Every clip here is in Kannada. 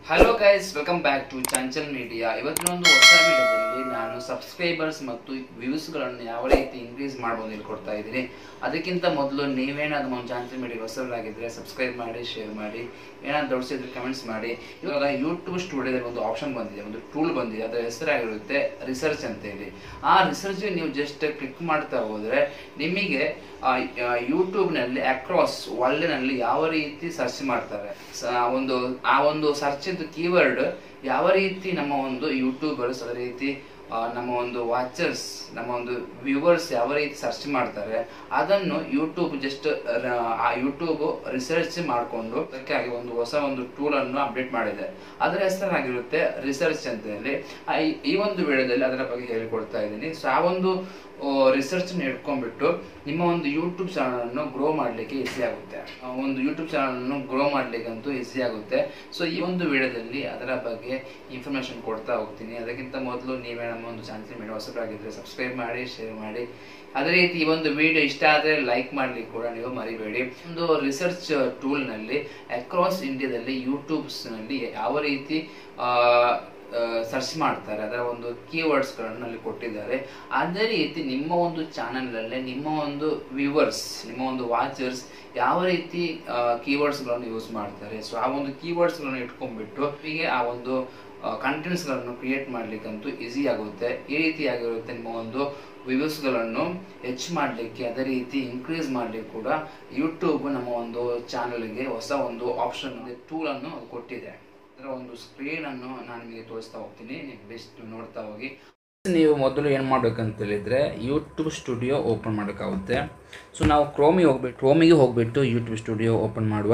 hello guys welcome back to Chanchal media ಇವತ್ತಿನ ಒಂದು ಹೊಸ ವಿಡಿಯೋದಲ್ಲಿ ನಾನು ಸಬ್ಸ್ಕ್ರೈಬರ್ಸ್ ಮತ್ತು ವ್ಯೂಸ್ಗಳನ್ನು ಯಾವ ರೀತಿ ಇನ್ಕ್ರೀಸ್ ಮಾಡ್ಬೋದು ಹೇಳ್ಕೊಡ್ತಾ ಇದ್ದೀನಿ ಅದಕ್ಕಿಂತ ಮೊದಲು ನೀವೇನಾದ್ರು ನಮ್ಮ ಚಾನ್ಸಲ್ ಮೀಡಿಯಾ ಹೊಸವರಾಗಿದ್ದರೆ ಸಬ್ಸ್ಕ್ರೈಬ್ ಮಾಡಿ ಶೇರ್ ಮಾಡಿ ಏನಾದ್ರು ದೊಡ್ಸಿದ್ರೆ ಕಮೆಂಟ್ಸ್ ಮಾಡಿ ಇವಾಗ ಯೂಟ್ಯೂಬ್ ಸ್ಟುಡಿಯೋದಲ್ಲಿ ಒಂದು ಆಪ್ಷನ್ ಬಂದಿದೆ ಒಂದು ಟೂಲ್ ಬಂದಿದೆ ಅದರ ಹೆಸರಾಗಿರುತ್ತೆ ರಿಸರ್ಚ್ ಅಂತ ಹೇಳಿ ಆ ರಿಸರ್ಚ್ ನೀವು ಜಸ್ಟ್ ಕ್ಲಿಕ್ ಮಾಡ್ತಾ ಹೋದ್ರೆ ನಿಮಗೆ ಯೂಟ್ಯೂಬ್ನಲ್ಲಿ ಅಕ್ರಾಸ್ ವರ್ಲ್ಡ್ನಲ್ಲಿ ಯಾವ ರೀತಿ ಸರ್ಚ್ ಮಾಡ್ತಾರೆ ಸ- ಒಂದು ಆ ಒಂದು ಸರ್ಚ್ ಕೀವರ್ಡ್ ಯಾವ ರೀತಿ ನಮ್ಮ ಒಂದು ಯೂಟ್ಯೂಬರ್ಸ್ ಅದೇ ರೀತಿ ಆ, ನಮ್ಮ ಒಂದು ವಾಚರ್ಸ್ ನಮ್ಮ ಒಂದು ವ್ಯೂವರ್ಸ್ ಯಾವ ರೀತಿ ಸರ್ಚ್ ಮಾಡ್ತಾರೆ ಅದನ್ನು ಯೂಟ್ಯೂಬ್ ಜಸ್ಟ್ ಆ ಯೂಟ್ಯೂಬ್ ರಿಸರ್ಚ್ ಮಾಡಿಕೊಂಡು ಅದಕ್ಕಾಗಿ ಒಂದು ಹೊಸ ಒಂದು ಟೂಲ್ ಅನ್ನು ಅಪ್ಡೇಟ್ ಮಾಡಿದೆ ಅದರ ಹೆಸರಾಗಿರುತ್ತೆ ರಿಸರ್ಚ್ ಅಂತ ಹೇಳಿ ಆ, ಈ- ಈ ಒಂದು ವಿಡಿಯೋದಲ್ಲಿ ಅದರ ಬಗ್ಗೆ ಹೇಳಿಕೊಡ್ತಾ ಇದ್ದೀನಿ ಸೊ ಆ ಒಂದು ರಿಸರ್ಚ್ ಇಟ್ಕೊಂಡ್ಬಿಟ್ಟು ನಿಮ್ಮ ಒಂದು ಯೂಟ್ಯೂಬ್ ಚಾನಲ್ ಅನ್ನು ಗ್ರೋ ಮಾಡಲಿಕ್ಕೆ ಈಸಿ ಆಗುತ್ತೆ ಆ ಒಂದು ಯೂಟ್ಯೂಬ್ ಚಾನಲ್ ಅನ್ನು ಗ್ರೋ ಮಾಡ್ಲಿಕ್ಕಂತೂ ಈಸಿ ಆಗುತ್ತೆ ಸೊ ಈ ಒಂದು ವಿಡಿಯೋದಲ್ಲಿ ಅದರ ಬಗ್ಗೆ ಇನ್ಫಾರ್ಮೇಶನ್ ಕೊಡ್ತಾ ಹೋಗ್ತೀನಿ ಅದಕ್ಕಿಂತ ಮೊದಲು ನೀವೇ ನಮ್ಮ ಒಂದು ಚಾನಲ್ ಮೇಲೆ ಹೊಸಬರಾಗಿದ್ದರೆ ಸಬ್ಸ್ಕ್ರೈಬ್ ಮಾಡಿ ಶೇರ್ ಮಾಡಿ ಅದೇ ರೀತಿ ಈ ಒಂದು ವಿಡಿಯೋ ಇಷ್ಟ ಆದರೆ ಲೈಕ್ ಮಾಡ್ಲಿಕ್ಕೆ ಕೂಡ ನೀವು ಮರಿಬೇಡಿ ಒಂದು ರಿಸರ್ಚ್ ಟೂಲ್ನಲ್ಲಿ ಅಕ್ರಾಸ್ ಇಂಡಿಯಾದಲ್ಲಿ ಯೂಟ್ಯೂಬ್ಸ್ನಲ್ಲಿ ಯಾವ ರೀತಿ ಸರ್ಚ್ ಮಾಡ್ತಾರೆ ಅದರ ಒಂದು ಕೀವರ್ಡ್ಸ್ಗಳನ್ನು ಅಲ್ಲಿ ಕೊಟ್ಟಿದ್ದಾರೆ ಅದೇ ರೀತಿ ನಿಮ್ಮ ಒಂದು ಚಾನಲಲ್ಲೇ ನಿಮ್ಮ ಒಂದು ವ್ಯೂವರ್ಸ್ ನಿಮ್ಮ ಒಂದು ವಾಚರ್ಸ್ ಯಾವ ರೀತಿ ಕೀವರ್ಡ್ಸ್ಗಳನ್ನು ಯೂಸ್ ಮಾಡ್ತಾರೆ ಸೊ ಆ ಒಂದು ಕೀವರ್ಡ್ಸ್ಗಳನ್ನು ಇಟ್ಕೊಂಡ್ಬಿಟ್ಟು ಹೀಗೆ ಆ ಒಂದು ಕಂಟೆಂಟ್ಸ್ಗಳನ್ನು ಕ್ರಿಯೇಟ್ ಮಾಡ್ಲಿಕ್ಕಂತೂ ಈಸಿ ಆಗುತ್ತೆ ಈ ರೀತಿಯಾಗಿರುತ್ತೆ ನಿಮ್ಮ ಒಂದು ವ್ಯೂಸ್ಗಳನ್ನು ಹೆಚ್ಚು ಮಾಡಲಿಕ್ಕೆ ಅದೇ ರೀತಿ ಇನ್ಕ್ರೀಸ್ ಮಾಡಲಿಕ್ಕೆ ಕೂಡ ಯೂಟ್ಯೂಬ್ ನಮ್ಮ ಒಂದು ಚಾನಲ್ಗೆ ಹೊಸ ಒಂದು ಆಪ್ಷನ್ ಟೂಲ್ ಅನ್ನು ಅದು ಕೊಟ್ಟಿದೆ ಅದರ ಒಂದು ಸ್ಕ್ರೀನ್ ಅನ್ನು ನಾನು ನಿಮಗೆ ತೋರಿಸ್ತಾ ಹೋಗ್ತೀನಿ ನೀವು ಬೆಸ್ಟ್ ನೋಡ್ತಾ ಹೋಗಿ ನೀವು ಮೊದಲು ಏನು ಮಾಡ್ಬೇಕಂತ ಹೇಳಿದ್ರೆ ಯೂಟ್ಯೂಬ್ ಸ್ಟುಡಿಯೋ ಓಪನ್ ಮಾಡೋಕ್ಕಾಗುತ್ತೆ ಸೊ ನಾವು ಕ್ರೋಮಿಗೆ ಹೋಗ್ಬಿಟ್ಟು ಕ್ರೋಮಿಗೆ ಹೋಗ್ಬಿಟ್ಟು ಯೂಟ್ಯೂಬ್ ಸ್ಟುಡಿಯೋ ಓಪನ್ ಮಾಡುವ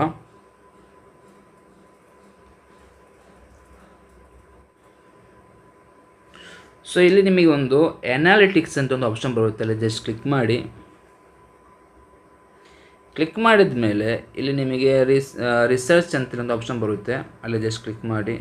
ಸೊ ಇಲ್ಲಿ ನಿಮಗೆ ಒಂದು ಎನಾಲಿಟಿಕ್ಸ್ ಅಂತ ಒಂದು ಆಪ್ಷನ್ ಬರುತ್ತೆ ಅಲ್ಲಿ ಜಸ್ಟ್ ಕ್ಲಿಕ್ ಮಾಡಿ ಕ್ಲಿಕ್ ಮಾಡಿದ ಮೇಲೆ ಇಲ್ಲಿ ನಿಮಗೆ ರಿಸ್ ರಿಸರ್ಚ್ ಅಂತ ಒಂದು ಆಪ್ಷನ್ ಬರುತ್ತೆ ಅಲ್ಲಿ ಜಸ್ಟ್ ಕ್ಲಿಕ್ ಮಾಡಿ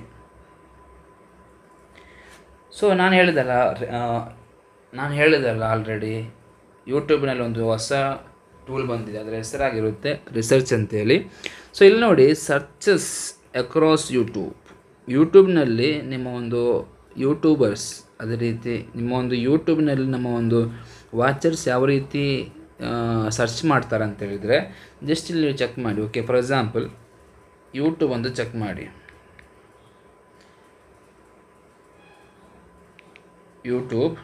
ಸೊ ನಾನು ಹೇಳಿದಲ್ಲ ಆ, ನಾನು ಹೇಳಿದಲ್ಲ ಆಲ್ರೆಡಿ ಯೂಟ್ಯೂಬ್ನಲ್ಲಿ ಒಂದು ಹೊಸ ಟೂಲ್ ಬಂದಿದೆ ಅದರ ಹೆಸರಾಗಿರುತ್ತೆ ರಿಸರ್ಚ್ ಅಂತೇಳಿ ಸೊ ಇಲ್ಲಿ ನೋಡಿ ಸರ್ಚಸ್ ಅಕ್ರಾಸ್ ಯೂಟ್ಯೂಬ್ ಯೂಟ್ಯೂಬ್ನಲ್ಲಿ ನಿಮ್ಮ ಒಂದು ಯೂಟ್ಯೂಬರ್ಸ್ ಅದೇ ರೀತಿ ನಿಮ್ಮ ಒಂದು ಯೂಟ್ಯೂಬ್ನಲ್ಲಿ ನಮ್ಮ ಒಂದು ವಾಚರ್ಸ್ ಯಾವ ರೀತಿ ಸರ್ಚ್ ಮಾಡ್ತಾರೆ ಅಂತ ಹೇಳಿದರೆ ಜಸ್ಟ್ ಇಲ್ಲಿ ಚೆಕ್ ಮಾಡಿ ಓಕೆ ಫಾರ್ ಎಕ್ಸಾಂಪಲ್ ಯೂಟ್ಯೂಬ್ ಒಂದು ಚೆಕ್ ಮಾಡಿ YouTube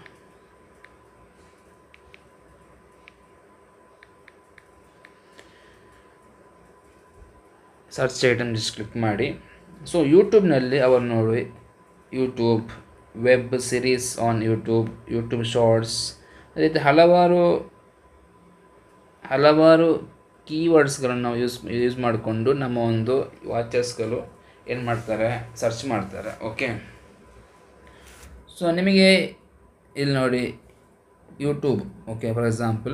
search item just click ಮಾಡಿ ಸೊ ಯೂಟ್ಯೂಬ್ನಲ್ಲಿ ಅವರು ನೋಡಿ YouTube web series on YouTube YouTube shorts ಅದೇ ರೀತಿ ಹಲವಾರು ಹಲವಾರು ಕೀವರ್ಡ್ಸ್ಗಳನ್ನು ನಾವು ಯೂಸ್ ಯೂಸ್ ಮಾಡಿಕೊಂಡು ನಮ್ಮ ಒಂದು ವಾಚರ್ಸ್ಗಳು ಏನು ಮಾಡ್ತಾರೆ ಸರ್ಚ್ ಮಾಡ್ತಾರೆ ಓಕೆ ಸೊ ನಿಮಗೆ ಇಲ್ಲಿ ನೋಡಿ YouTube okay for example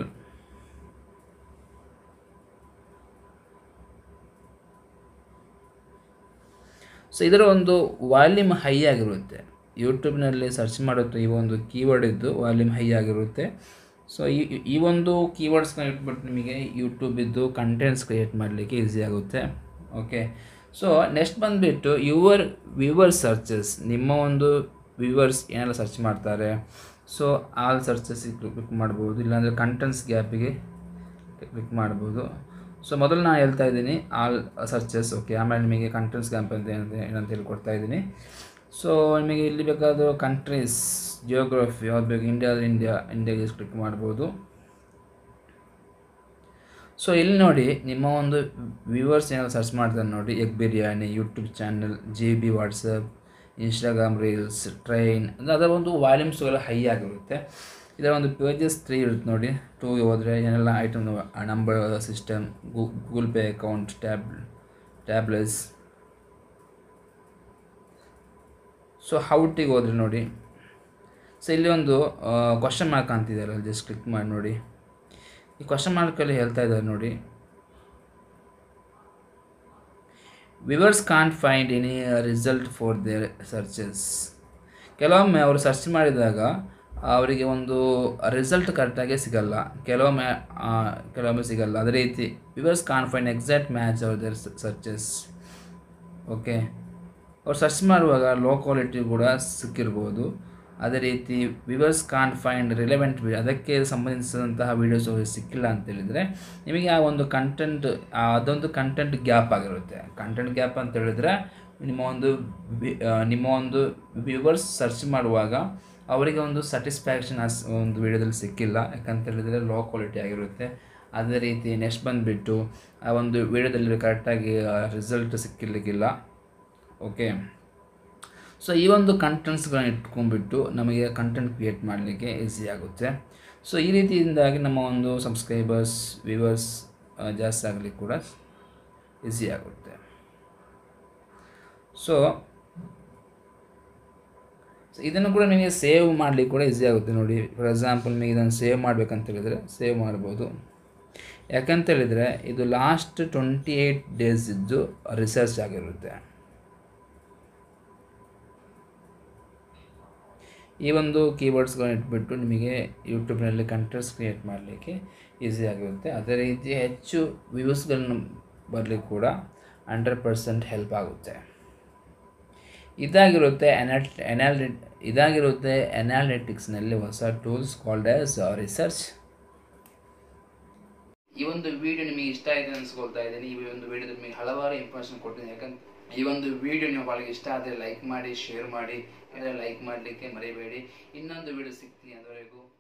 so ಇದರ ಒಂದು ವಾಲ್ಯೂಮ್ ಹೈ ಆಗಿರುತ್ತೆ ಯೂಟ್ಯೂಬ್ನಲ್ಲಿ ಸರ್ಚ್ ಮಾಡುತ್ತೆ ಈ ಒಂದು ಕೀವರ್ಡ್ ಇದ್ದು ವಾಲ್ಯೂಮ್ ಹೈ ಆಗಿರುತ್ತೆ ಸೊ ಈ ಈ ಒಂದು ಕೀವರ್ಡ್ಸ್ನ ಇಟ್ಬಿಟ್ಟು ನಿಮಗೆ ಯೂಟ್ಯೂಬಿದ್ದು ಕಂಟೆಂಟ್ಸ್ ಕ್ರಿಯೇಟ್ ಮಾಡಲಿಕ್ಕೆ ಈಸಿ ಆಗುತ್ತೆ ಓಕೆ ಸೊ ನೆಕ್ಸ್ಟ್ ಬಂದುಬಿಟ್ಟು ಯುವರ್ ವ್ಯೂವರ್ ಸರ್ಚಸ್ ನಿಮ್ಮ ಒಂದು ವ್ಯೂವರ್ಸ್ ಏನೆಲ್ಲ ಸರ್ಚ್ ಮಾಡ್ತಾರೆ ಸೊ ಆಲ್ ಸರ್ಚಸ್ ಕ್ಲಿಕ್ ಮಾಡ್ಬೋದು ಇಲ್ಲಾಂದರೆ ಕಂಟೆಂಟ್ಸ್ ಗ್ಯಾಪಿಗೆ ಕ್ಲಿಕ್ ಮಾಡ್ಬೋದು ಸೊ ಮೊದಲು ನಾನು ಹೇಳ್ತಾ ಇದ್ದೀನಿ ಆಲ್ ಸರ್ಚಸ್ ಓಕೆ ಆಮೇಲೆ ನಿಮಗೆ ಕಂಟ್ರೀಸ್ ಗ್ಯಾಂಪ್ ಅಂತ ಏನಂತ ಏನಂತ ಹೇಳಿ ಕೊಡ್ತಾ ಇದ್ದೀನಿ ಸೊ ನಿಮಗೆ ಇಲ್ಲಿ ಬೇಕಾದ ಕಂಟ್ರೀಸ್ ಜಿಯೋಗ್ರಫಿ ಯಾವ್ದು ಬೇಕು ಇಂಡಿಯಾ ಇಂಡಿಯಾ ಇಂಡಿಯಾಗೆ ಕ್ಲಿಕ್ ಮಾಡ್ಬೋದು ಸೊ ಇಲ್ಲಿ ನೋಡಿ ನಿಮ್ಮ ಒಂದು ವ್ಯೂವರ್ಸ್ ಏನಾದ್ರು ಸರ್ಚ್ ಮಾಡ್ತಾರೆ ನೋಡಿ egg biryani YouTube channel G B WhatsApp Instagram reels train ಅಂದರೆ ಅದರ ಒಂದು ವಾಲ್ಯೂಮ್ಸ್ ಎಲ್ಲ ಹೈ ಆಗಿರುತ್ತೆ ಇದರ ಒಂದು ಪೇಜಸ್ ತ್ರೀ ಇರುತ್ತೆ ನೋಡಿ ಟೂಗೆ ಹೋದರೆ ಏನೆಲ್ಲ item number system Google pay account tab tablets so ಹೌಟಿಗೆ ಹೋದರೆ ನೋಡಿ ಸೊ ಇಲ್ಲಿ ಒಂದು ಕ್ವಶನ್ ಮಾರ್ಕ್ ಅಂತಿದೆಯಲ್ಲ ಜಸ್ಟ್ ಕ್ಲಿಕ್ ಮಾಡಿ ನೋಡಿ ಈ ಕ್ವಶನ್ ಮಾರ್ಕಲ್ಲಿ ಹೇಳ್ತಾ ಇದ್ದಾರೆ ನೋಡಿ viewers can't find any result for their searches ಕೆಲವೊಮ್ಮೆ ಅವರು ಸರ್ಚ್ ಮಾಡಿದಾಗ ಅವರಿಗೆ ಒಂದು ರಿಸಲ್ಟ್ ಕರೆಕ್ಟಾಗಿ ಸಿಗಲ್ಲ ಕೆಲವೊಮ್ಮೆ ಆ, ಕೆಲವೊಮ್ಮೆ ಸಿಗಲ್ಲ ಅದೇ ರೀತಿ viewers can find exact match our their searches okay ಅವ್ರು ಸರ್ಚ್ ಮಾಡುವಾಗ ಲೋ ಕ್ವಾಲಿಟಿ ಕೂಡ ಸಿಕ್ಕಿರ್ಬೋದು ಅದೇ ರೀತಿ ವಿವರ್ಸ್ ಕಾನ್ ಫೈಂಡ್ ರಿಲೆವೆಂಟ್ ಅದಕ್ಕೆ ಸಂಬಂಧಿಸಿದಂತಹ ವೀಡಿಯೋಸ್ ಅವ್ರಿಗೆ ಸಿಕ್ಕಿಲ್ಲ ಅಂತ ಹೇಳಿದರೆ ನಿಮಗೆ ಆ ಒಂದು ಕಂಟೆಂಟ್ ಅದೊಂದು ಕಂಟೆಂಟ್ ಗ್ಯಾಪ್ ಆಗಿರುತ್ತೆ ಕಂಟೆಂಟ್ ಗ್ಯಾಪ್ ಅಂತ ಹೇಳಿದ್ರೆ ನಿಮ್ಮ ಒಂದು ವಿ- ಆ, ನಿಮ್ಮ ಒಂದು ವ್ಯೂವರ್ಸ್ ಸರ್ಚ್ ಮಾಡುವಾಗ ಅವರಿಗೆ ಒಂದು ಸ್ಯಾಟಿಸ್ಫ್ಯಾಕ್ಷನ್ ಅಸ್ ಒಂದು ವಿಡಿಯೋದಲ್ಲಿ ಸಿಕ್ಕಿಲ್ಲ ಯಾಕಂತ ಹೇಳಿದರೆ ಲೋ ಕ್ವಾಲಿಟಿ ಆಗಿರುತ್ತೆ ಅದೇ ರೀತಿ ನೆಕ್ಸ್ಟ್ ಬಂದುಬಿಟ್ಟು ಆ ಒಂದು ವಿಡಿಯೋದಲ್ಲಿ ಕರೆಕ್ಟಾಗಿ ರಿಸಲ್ಟ್ ಸಿಕ್ಕಿರ್ಲಿಕ್ಕಿಲ್ಲ ಓಕೆ ಸೊ ಈ ಒಂದು ಕಂಟೆಂಟ್ಸ್ಗಳನ್ನ ಇಟ್ಕೊಂಡ್ಬಿಟ್ಟು ನಮಗೆ ಕಂಟೆಂಟ್ ಕ್ರಿಯೇಟ್ ಮಾಡಲಿಕ್ಕೆ ಈಸಿ ಆಗುತ್ತೆ ಸೊ ಈ ರೀತಿಯಿಂದಾಗಿ ನಮ್ಮ ಒಂದು ಸಬ್ಸ್ಕ್ರೈಬರ್ಸ್ ವ್ಯೂವರ್ಸ್ ಜಾಸ್ತಿ ಆಗಲಿಕ್ಕೆ ಕೂಡ ಈಸಿ ಆಗುತ್ತೆ ಸೊ ಇದನ್ನು ಕೂಡ ನಿಮಗೆ ಸೇವ್ ಮಾಡಲಿಕ್ಕೆ ಕೂಡ ಈಸಿ ಆಗುತ್ತೆ ನೋಡಿ ಫಾರ್ ಎಕ್ಸಾಂಪಲ್ ನಿಮಗೆ ಇದನ್ನು ಸೇವ್ ಮಾಡಬೇಕಂತ ಹೇಳಿದರೆ ಸೇವ್ ಮಾಡ್ಬೋದು ಯಾಕಂತ ಹೇಳಿದರೆ ಇದು ಲಾಸ್ಟ್ ಟ್ವೆಂಟಿ ಏಯ್ಟ್ ಡೇಸ್ ಇದ್ದು ರಿಸರ್ಚ್ ಆಗಿರುತ್ತೆ ಈ ಒಂದು ಕೀವರ್ಡ್ಸ್ಗಳನ್ನ ಇಟ್ಬಿಟ್ಟು ನಿಮಗೆ ಯೂಟ್ಯೂಬ್ನಲ್ಲಿ ಕಂಟೆಂಟ್ಸ್ ಕ್ರಿಯೇಟ್ ಮಾಡಲಿಕ್ಕೆ ಈಸಿ ಆಗಿರುತ್ತೆ ಅದೇ ರೀತಿ ಹೆಚ್ಚು ವ್ಯೂಸ್ಗಳನ್ನು ಬರಲಿಕ್ಕೆ ಕೂಡ ಹಂಡ್ರೆಡ್ ಪರ್ಸೆಂಟ್ ಹೆಲ್ಪ್ ಆಗುತ್ತೆ ಇದಾಗಿರುತ್ತೆ ಅನಾಲ್ ಅನಾಲಿ ಇದಾಗಿರುತ್ತೆ ಅನಾಲಿಟಿಕ್ಸ್ನಲ್ಲಿ ಹೊಸ ಟೂಲ್ಸ್ ಕಾಲ್ಡ್ ಆಸ್ ರಿಸರ್ಚ್ ಈ ಒಂದು ವಿಡಿಯೋ ನಿಮಗೆ ಇಷ್ಟ ಆಗಿದೆ ಅನ್ಸ್ಕೊಳ್ತಾ ಇದ್ದೀನಿ ಈ ಒಂದು ವಿಡಿಯೋದಲ್ಲಿ ನಿಮಗೆ ಹಲವಾರು ಇನ್ಫಾರ್ಮೇಷನ್ ಕೊಟ್ಟಿದ್ದೀನಿ ಯಾಕಂದ್ರೆ ಈ ಒಂದು ವಿಡಿಯೋ ನೀವು ಭಾಳ ಇಷ್ಟ ಆದರೆ ಲೈಕ್ ಮಾಡಿ ಶೇರ್ ಮಾಡಿ ಲೈಕ್ ಮಾಡಲಿಕ್ಕೆ ಮರಿಬೇಡಿ ಇನ್ನೊಂದು ವಿಡಿಯೋ ಸಿಗ್ತೀನಿ ಅದುವರೆಗೂ